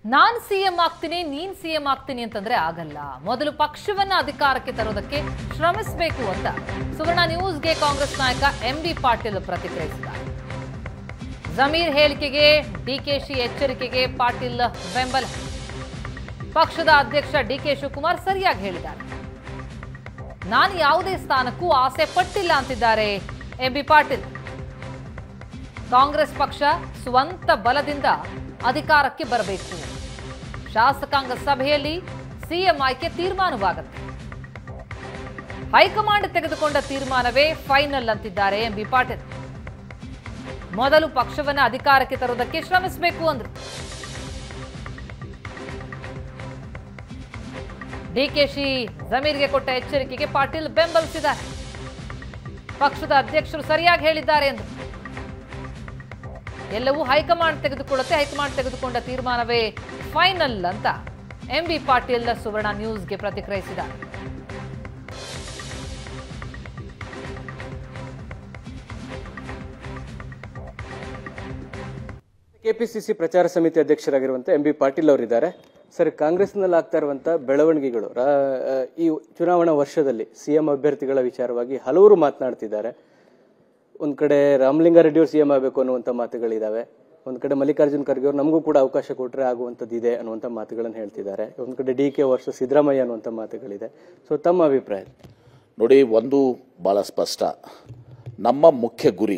ನಾನ್ CM ಆಗ್ತೀನಿ ನೀನ್ CM ಆಗ್ತೀನಿ ಅಂತಂದ್ರೆ ಆಗಲ್ಲ ಮೊದಲು ಪಕ್ಷವನ್ನ ಅಧಿಕಾರಕ್ಕೆ ತರೋದಕ್ಕೆ ಶ್ರಮಿಸಬೇಕು ಅಂತ ಸುವರ್ಣ ನ್ಯೂಸ್ಗೆ ಕಾಂಗ್ರೆಸ್ ನಾಯಕ ಎಂ ಬಿ ಪಾಟೀಲ್ ಪ್ರತಿಕ್ರಿಯಿಸಿದ್ದಾರೆ ಜಮೀರ್ ಹೇಳಿಕೆಗೆ ಡಿಕೆಶಿ ಎಚ್ಚರಿಕೆಗೆ ಪಾಟೀಲ್ ಬೆಂಬಲ ಪಕ್ಷದ ಅಧ್ಯಕ್ಷ ಡಿಕೆ ಶಿವಕುಮಾರ್ ಸರಿಯಾಗಿ ಹೇಳಿದ್ದಾರೆ ನಾನು ಯಾವುದೇ ಸ್ಥಾನಕ್ಕೂ ಆಸೆ ಪಟ್ಟಿಲ್ಲ ಅಂತಿದ್ದಾರೆ ಎಂ ಬಿ ಪಾಟೀಲ್ ಕಾಂಗ್ರೆಸ್ ಪಕ್ಷ ಸ್ವಂತ ಬಲದಿಂದ ಅಧಿಕಾರಕ್ಕೆ ಬರಬೇಕು ಶಾಸಕಾಂಗ ಸಭೆಯಲ್ಲಿ ಸಿಎಂ ಆಯ್ಕೆ ತೀರ್ಮಾನವಾಗುತ್ತೆ ಹೈಕಮಾಂಡ್ ತೆಗೆದುಕೊಂಡ ತೀರ್ಮಾನವೇ ಫೈನಲ್ ಅಂತಿದ್ದಾರೆ ಎಂ ಬಿ ಪಾಟೀಲ್ ಮೊದಲು ಪಕ್ಷವನ್ನ ಅಧಿಕಾರಕ್ಕೆ ತರುವುದಕ್ಕೆ ಶ್ರಮಿಸಬೇಕು ಅಂದ್ರು ಡಿಕೆಶಿ ಜಮೀರ್ಗೆ ಕೊಟ್ಟ ಎಚ್ಚರಿಕೆಗೆ ಪಾಟೀಲ್ ಬೆಂಬಲಿಸಿದ್ದಾರೆ ಪಕ್ಷದ ಅಧ್ಯಕ್ಷರು ಸರಿಯಾಗಿ ಹೇಳಿದ್ದಾರೆ ಎಂದು ಎಲ್ಲವೂ ಹೈಕಮಾಂಡ್ ತೆಗೆದುಕೊಳ್ಳುತ್ತೆ ಹೈಕಮಾಂಡ್ ತೆಗೆದುಕೊಂಡ ತೀರ್ಮಾನವೇ ಫೈನಲ್ ಅಂತ ಎಂ ಬಿ ಪಾಟೀಲ್ ಸುವರ್ಣ ನ್ಯೂಸ್ಗೆ ಪ್ರತಿಕ್ರಿಯಿಸಿದ್ದಾರೆ ಕೆಪಿಸಿಸಿ ಪ್ರಚಾರ ಸಮಿತಿ ಅಧ್ಯಕ್ಷರಾಗಿರುವಂತ ಎಂ ಬಿ ಪಾಟೀಲ್ ಅವರಿದ್ದಾರೆ ಸರ್ ಕಾಂಗ್ರೆಸ್ನಲ್ಲಿ ಆಗ್ತಾ ಇರುವಂತ ಬೆಳವಣಿಗೆಗಳು ರಾ- ಆ, ಈ ಚುನಾವಣಾ ವರ್ಷದಲ್ಲಿ ಸಿಎಂ ಅಭ್ಯರ್ಥಿಗಳ ವಿಚಾರವಾಗಿ ಹಲವರು ಮಾತನಾಡ್ತಿದ್ದಾರೆ ಒಂದ್ ಕಡೆ ರಾಮಲಿಂಗಾರೆಡ್ಡಿ ಅವರು ಸಿಎಂ ಆಗಬೇಕು ಅನ್ನುವಂಥ ಮಾತುಗಳಿದಾವೆ ಒಂದ್ ಕಡೆ ಮಲ್ಲಿಕಾರ್ಜುನ್ ಖರ್ಗೆ ಅವರು ನಮಗೂ ಕೂಡ ಅವಕಾಶ ಕೊಟ್ಟರೆ ಆಗುವಂಥದ್ದು ಇದೆ ಅನ್ನುವಂಥ ಮಾತುಗಳನ್ನು ಹೇಳ್ತಿದ್ದಾರೆ ಒಂದ್ ಕಡೆ ಡಿ ಕೆ ವರ್ಷ ಸಿದ್ದರಾಮಯ್ಯ ಅನ್ನುವಂಥ ಮಾತುಗಳಿದೆ ಸೊ ತಮ್ಮ ಅಭಿಪ್ರಾಯ ನೋಡಿ ಒಂದು ಭಾಳ ಸ್ಪಷ್ಟ ನಮ್ಮ ಮುಖ್ಯ ಗುರಿ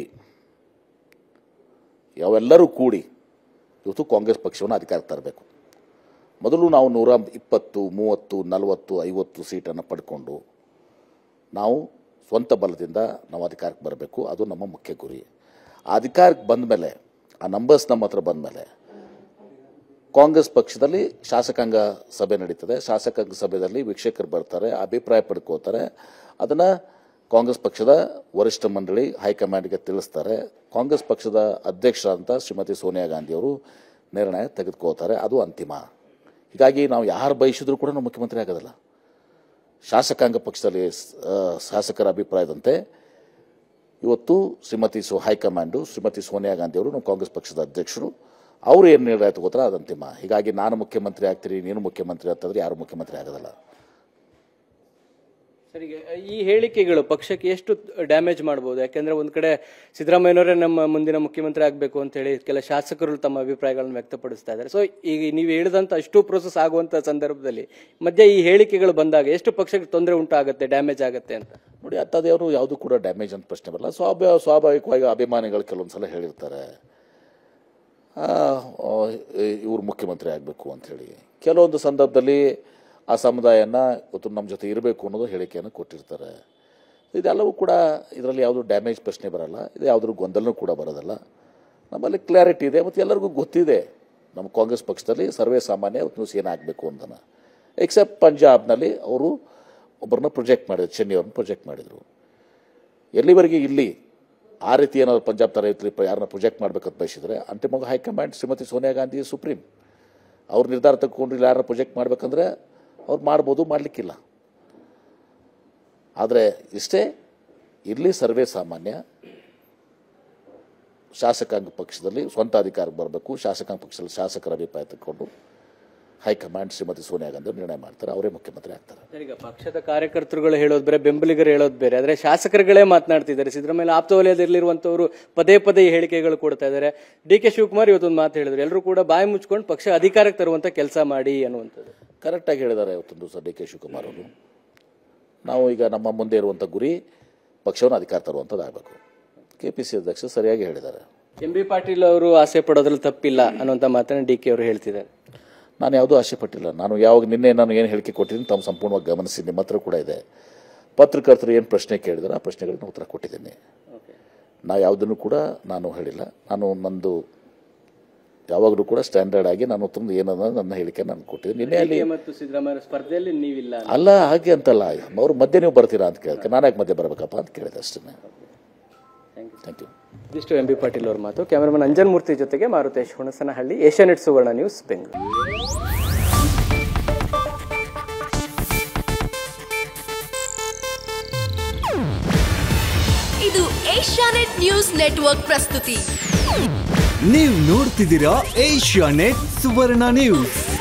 ಯಾವೆಲ್ಲರೂ ಕೂಡಿ ಇವತ್ತು ಕಾಂಗ್ರೆಸ್ ಪಕ್ಷವನ್ನು ಅಧಿಕಾರಕ್ಕೆ ತರಬೇಕು ಮೊದಲು ನಾವು ನೂರ ಇಪ್ಪತ್ತು ಮೂವತ್ತು ನಲವತ್ತು ಐವತ್ತು ಸೀಟನ್ನು ಪಡ್ಕೊಂಡು ನಾವು ಸ್ವಂತ ಬಲದಿಂದ ನಾವು ಅಧಿಕಾರಕ್ಕೆ ಬರಬೇಕು ಅದು ನಮ್ಮ ಮುಖ್ಯ ಗುರಿ ಆ ಅಧಿಕಾರಕ್ಕೆ ಬಂದ ಮೇಲೆ ಆ ನಂಬರ್ಸ್ ನಮ್ಮ ಹತ್ರ ಬಂದ ಮೇಲೆ ಕಾಂಗ್ರೆಸ್ ಪಕ್ಷದಲ್ಲಿ ಶಾಸಕಾಂಗ ಸಭೆ ನಡೀತದೆ ಶಾಸಕಾಂಗ ಸಭೆಯಲ್ಲಿ ವೀಕ್ಷಕರು ಬರ್ತಾರೆ ಅಭಿಪ್ರಾಯ ಪಡ್ಕೋತಾರೆ ಅದನ್ನು ಕಾಂಗ್ರೆಸ್ ಪಕ್ಷದ ವರಿಷ್ಠ ಮಂಡಳಿ ಹೈಕಮಾಂಡ್ಗೆ ತಿಳಿಸ್ತಾರೆ ಕಾಂಗ್ರೆಸ್ ಪಕ್ಷದ ಅಧ್ಯಕ್ಷ ಅಂತ ಶ್ರೀಮತಿ ಸೋನಿಯಾ ಗಾಂಧಿ ಅವರು ನಿರ್ಣಯ ತೆಗೆದುಕೋತಾರೆ ಅದು ಅಂತಿಮ ಹೀಗಾಗಿ ನಾವು ಯಾರು ಬಯಸಿದ್ರು ಕೂಡ ನಾವು ಮುಖ್ಯಮಂತ್ರಿ ಆಗೋದಿಲ್ಲ ಶಾಸಕಾಂಗ ಪಕ್ಷದಲ್ಲಿ ಆ, ಶಾಸಕರ ಅಭಿಪ್ರಾಯದಂತೆ ಇವತ್ತು ಶ್ರೀಮತಿ ಸೋ ಹೈಕಮಾಂಡು ಶ್ರೀಮತಿ ಸೋನಿಯಾ ಗಾಂಧಿ ಅವರು ನಮ್ಮ ಕಾಂಗ್ರೆಸ್ ಪಕ್ಷದ ಅಧ್ಯಕ್ಷರು ಅವರು ಏನು ನಿರ್ಣಯ ತಗೋತಾರೆ ಅದು ಅಂತಿಮ ಹೀಗಾಗಿ ನಾನು ಮುಖ್ಯಮಂತ್ರಿ ಆಗ್ತೀರಿ ನೀನು ಮುಖ್ಯಮಂತ್ರಿ ಅಂತಂದ್ರೆ ಯಾರು ಮುಖ್ಯಮಂತ್ರಿ ಆಗೋದಿಲ್ಲ ಸರ್ ಈಗ ಈ ಹೇಳಿಕೆಗಳು ಪಕ್ಷಕ್ಕೆ ಎಷ್ಟು ಡ್ಯಾಮೇಜ್ ಮಾಡ್ಬೋದು ಯಾಕೆಂದ್ರೆ ಒಂದ್ ಕಡೆ ಸಿದ್ದರಾಮಯ್ಯನವರೇ ನಮ್ಮ ಮುಂದಿನ ಮುಖ್ಯಮಂತ್ರಿ ಆಗಬೇಕು ಅಂತ ಹೇಳಿ ಕೆಲ ಶಾಸಕರು ತಮ್ಮ ಅಭಿಪ್ರಾಯಗಳನ್ನು ವ್ಯಕ್ತಪಡಿಸ್ತಾ ಇದ್ದಾರೆ ಸೊ ಈಗ ನೀವು ಹೇಳಿದಂತ ಅಷ್ಟು ಪ್ರೋಸೆಸ್ ಆಗುವಂತ ಸಂದರ್ಭದಲ್ಲಿ ಮಧ್ಯೆ ಈ ಹೇಳಿಕೆಗಳು ಬಂದಾಗ ಎಷ್ಟು ಪಕ್ಷಕ್ಕೆ ತೊಂದರೆ ಉಂಟಾಗುತ್ತೆ ಡ್ಯಾಮೇಜ್ ಆಗುತ್ತೆ ಅಂತ ನೋಡಿ ಅತ್ತದೇವರು ಯಾವುದು ಕೂಡ ಡ್ಯಾಮೇಜ್ ಅಂತ ಪ್ರಶ್ನೆ ಬರಲ್ಲ ಸ್ವಾಭಾ ಸ್ವಾಭಾವಿಕವಾಗಿ ಅಭಿಮಾನಿಗಳು ಕೆಲವೊಂದು ಸಲ ಹೇಳಿರ್ತಾರೆ ಇವರು ಮುಖ್ಯಮಂತ್ರಿ ಆಗಬೇಕು ಅಂಥೇಳಿ ಕೆಲವೊಂದು ಸಂದರ್ಭದಲ್ಲಿ ಆ ಸಮುದಾಯನ ಇವತ್ತು ನಮ್ಮ ಜೊತೆ ಇರಬೇಕು ಅನ್ನೋದು ಹೇಳಿಕೆಯನ್ನು ಕೊಟ್ಟಿರ್ತಾರೆ ಇದೆಲ್ಲವೂ ಕೂಡ ಇದರಲ್ಲಿ ಯಾವುದು ಡ್ಯಾಮೇಜ್ ಪ್ರಶ್ನೆ ಬರಲ್ಲ ಇದು ಯಾವುದ್ರ ಗೊಂದಲನೂ ಕೂಡ ಬರೋದಲ್ಲ ನಮ್ಮಲ್ಲಿ ಕ್ಲಾರಿಟಿ ಇದೆ ಮತ್ತು ಎಲ್ಲರಿಗೂ ಗೊತ್ತಿದೆ ನಮ್ಮ ಕಾಂಗ್ರೆಸ್ ಪಕ್ಷದಲ್ಲಿ ಸರ್ವೇ ಸಾಮಾನ್ಯ ನ್ಯೂಸ್ ಏನಾಗಬೇಕು ಅಂತನ ಎಕ್ಸೆಪ್ಟ್ ಪಂಜಾಬ್ನಲ್ಲಿ ಅವರು ಒಬ್ಬರನ್ನ ಪ್ರೊಜೆಕ್ಟ್ ಮಾಡಿದ್ರು ಚೆನ್ನೈ ಅವ್ರನ್ನ ಪ್ರೊಜೆಕ್ಟ್ ಮಾಡಿದರು ಎಲ್ಲಿವರೆಗೆ ಇಲ್ಲಿ ಆ ರೀತಿ ಏನಾದ್ರು ಪಂಜಾಬ್ ಥರ ಇತ್ತು ಯಾರನ್ನ ಪ್ರೊಜೆಕ್ಟ್ ಮಾಡ್ಬೇಕಂತ ಬಯಸಿದ್ರೆ ಅಂತಿಮವಾಗಿ ಹೈಕಮಾಂಡ್ ಶ್ರೀಮತಿ ಸೋನಿಯಾ ಗಾಂಧಿ ಸುಪ್ರೀಂ ಅವ್ರ ನಿರ್ಧಾರ ತಗೊಂಡು ಇಲ್ಲಿ ಯಾರನ್ನ ಪ್ರೊಜೆಕ್ಟ್ ಮಾಡ್ಬೇಕಂದ್ರೆ ಅವ್ರು ಮಾಡ್ಬೋದು ಮಾಡಲಿಕ್ಕಿಲ್ಲ ಆದರೆ ಇಷ್ಟೇ ಇಲ್ಲಿ ಸರ್ವೇ ಸಾಮಾನ್ಯ ಶಾಸಕಾಂಗ ಪಕ್ಷದಲ್ಲಿ ಸ್ವಂತ ಅಧಿಕಾರಕ್ಕೆ ಬರಬೇಕು ಶಾಸಕಾಂಗ ಪಕ್ಷದಲ್ಲಿ ಶಾಸಕರ ಅಭಿಪ್ರಾಯ ತಗೊಂಡು ಹೈಕಮಾಂಡ್ ಶ್ರೀಮತಿ ಸೋನಿಯಾ ಗಾಂಧಿ ಅವ್ರು ನಿರ್ಣಯ ಮಾಡ್ತಾರೆ ಅವರೇ ಮುಖ್ಯಮಂತ್ರಿ ಆಗ್ತಾರೆ ಸರ್, ಈಗ ಪಕ್ಷದ ಕಾರ್ಯಕರ್ತರುಗಳು ಹೇಳೋದು ಬೇರೆ ಬೆಂಬಲಿಗರು ಹೇಳೋದು ಬೇರೆ ಆದ್ರೆ ಶಾಸಕರುಗಳೇ ಮಾತನಾಡ್ತಿದ್ದಾರೆ ಸಿದ್ದರಾಮಯ್ಯ ಆಪ್ತ ವಲಯದಲ್ಲಿರುವಂತವರು ಪದೇ ಪದೇ ಈ ಹೇಳಿಕೆಗಳು ಕೊಡ್ತಾ ಇದ್ದಾರೆ ಡಿ ಕೆ ಶಿವಕುಮಾರ್ ಇವತ್ತೊಂದು ಮಾತು ಹೇಳಿದ್ರು ಎಲ್ಲರೂ ಕೂಡ ಬಾಯಿ ಮುಚ್ಕೊಂಡು ಪಕ್ಷ ಅಧಿಕಾರಕ್ಕೆ ತರುವಂತ ಕೆಲಸ ಮಾಡಿ ಅನ್ನುವಂಥದ್ದು ಕರೆಕ್ಟಾಗಿ ಹೇಳಿದ್ದಾರೆ ಇವತ್ತೊಂದು ದಿವಸ ಡಿ ಕೆ ಶಿವಕುಮಾರ್ ಅವರು ನಾವು ಈಗ ನಮ್ಮ ಮುಂದೆ ಇರುವಂಥ ಗುರಿ ಪಕ್ಷವನ್ನು ಅಧಿಕಾರ ತರುವಂಥದ್ದಾಗಬೇಕು ಕೆ ಪಿ ಸಿ ಅಧ್ಯಕ್ಷ ಸರಿಯಾಗಿ ಹೇಳಿದ್ದಾರೆ ಎಂ ಬಿ ಪಾಟೀಲ್ ಅವರು ಆಸೆ ಪಡೋದ್ರಲ್ಲಿ ತಪ್ಪಿಲ್ಲ ಅನ್ನುವಂಥ ಮಾತನ್ನ ಡಿ ಕೆ ಅವರು ಹೇಳ್ತಿದ್ದಾರೆ ನಾನು ಯಾವುದೂ ಆಸೆ ಪಟ್ಟಿಲ್ಲ ನಾನು ಯಾವಾಗ ನಿನ್ನೆ ನಾನು ಏನು ಹೇಳಿಕೆ ಕೊಟ್ಟಿದ್ದೀನಿ ತಾವು ಸಂಪೂರ್ಣವಾಗಿ ಗಮನಿಸಿ ನಿಮ್ಮ ಹತ್ರ ಕೂಡ ಇದೆ ಪತ್ರಕರ್ತರು ಏನು ಪ್ರಶ್ನೆ ಕೇಳಿದಾರೆ ಆ ಪ್ರಶ್ನೆಗಳಿಗೆ ಉತ್ತರ ಕೊಟ್ಟಿದ್ದೀನಿ ನಾ ಯಾವುದನ್ನು ಕೂಡ ನಾನು ಹೇಳಿಲ್ಲ ನಾನು ನಂದು ಯಾವಾಗಲೂ ಕೂಡ ಸ್ಟ್ಯಾಂಡರ್ಡ್ ಆಗಿ ನಾನು ತಂದು ಏನನ್ನ ನನ್ನ ಹೇಳಿಕೆ ನಾನು ಕೊಟ್ಟಿದ್ದೀನಿ ನಿನ್ನೆ ಅಲ್ಲಿ DK ಮತ್ತು ಸಿದ್ದರಾಮಯ್ಯ ಸ್ಪರ್ಧೆಯಲ್ಲಿ ನೀವಿಲ್ಲ ಅಲ್ಲ ಹಾಗೆ ಅಂತಲ್ಲ ಅವ್ರ ಮಧ್ಯೆ ನೀವು ಬರ್ತೀರಾ ಅಂತ ಕೇಳಿದ್ರೆ ನಾನು ಯಾಕೆ ಮಧ್ಯೆ ಬರಬೇಕಪ್ಪ ಅಂತ ಕೇಳಿದೆ ಅಷ್ಟೇ ಥ್ಯಾಂಕ್ ಯು ಇದಿಷ್ಟು ಎಂ ಬಿ ಪಾಟೀಲ್ ಅವ್ರ ಮಾತು ಕ್ಯಾಮರಾಮನ್ ಅಂಜನ್ ಮೂರ್ತಿ ಜೊತೆಗೆ ಮಾರುತೇಶ್ ಹುಣಸನಹಳ್ಳಿ ಏಷ್ಯಾನೆಟ್ ಸುವರ್ಣ ನ್ಯೂಸ್ ಬೆಂಗಳೂರು ಇದು ಏಷ್ಯಾನೆಟ್ ನ್ಯೂಸ್ ನೆಟ್ವರ್ಕ್ ಪ್ರಸ್ತುತಿ ನೀವು ನೋಡ್ತಿದ್ದೀರಾ ಏಷ್ಯಾ ನೆಟ್ ಸುವರ್ಣ ನ್ಯೂಸ್